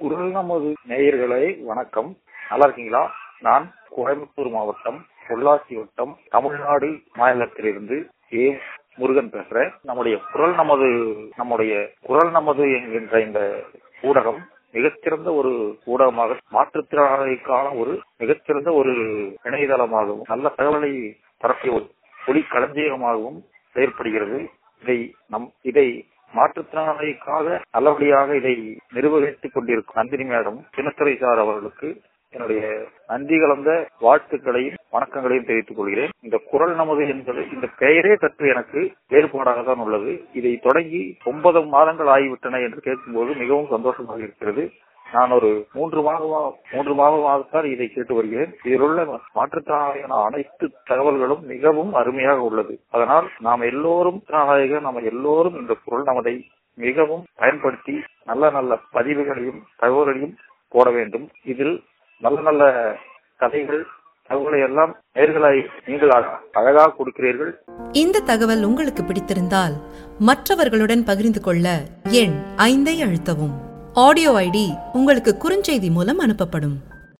குரல் நமது நேயர்களே வணக்கம் நல்லா இருக்கீங்களா நான் கோயம்புத்தூர் மாவட்டம் பொள்ளாச்சி வட்டம் தமிழ்நாடு மாநிலத்திலிருந்து ஏ முருகன் பேசுறேன் நம்முடைய குரல் நமது நம்முடைய குரல் நமது என்கின்ற இந்த ஊடகம் மிகச்சிறந்த ஒரு ஊடகமாக மாற்றுத்திறனாளிக்கான ஒரு மிகச்சிறந்த ஒரு இணையதளமாகவும் நல்ல தகவலை தரக்கூடிய ஒரு ஒளி களஞ்சியமாகவும் செயல்படுகிறது இதை நம் இதை மாற்றுத்திறனாளிக்காக நல்லபடியாக இதை நிர்வகித்துக் கொண்டிருக்கும் நந்தினி மேடம் சின்னத்துறை சார் அவர்களுக்கு என்னுடைய நன்றி கலந்த வாழ்த்துக்களையும் வணக்கங்களையும் தெரிவித்துக் கொள்கிறேன் இந்த குரல் நமது என்பது இந்த பெயரே சற்று எனக்கு வேறுபாடாக தான் உள்ளது இதை தொடங்கி ஒன்பது மாதங்கள் ஆகிவிட்டன என்று கேட்கும்போது மிகவும் சந்தோஷமாக இருக்கிறது நான் ஒரு மூன்று மாதமா மூன்று மாதமாகத்தான் இதை கேட்டு வருகிறேன் இதில் உள்ள மாற்றுத்திறனாளியான அனைத்து தகவல்களும் மிகவும் அருமையாக உள்ளது அதனால் நாம் எல்லோரும் திறனாளிகள் நாம் எல்லோரும் இந்த குரல் நமதை மிகவும் பயன்படுத்தி நல்ல நல்ல பதிவுகளையும் தகவல்களையும் போட வேண்டும் இதில் நல்ல நல்ல கதைகள் தகவலை எல்லாம் நேர்களாய் நீங்கள் அழகாக கொடுக்கிறீர்கள் இந்த தகவல் உங்களுக்கு பிடித்திருந்தால் மற்றவர்களுடன் பகிர்ந்து கொள்ள எண் ஐந்தை அழுத்தவும் ஆடியோ ஐடி உங்களுக்கு குறுஞ்செய்தி மூலம் அனுப்பப்படும்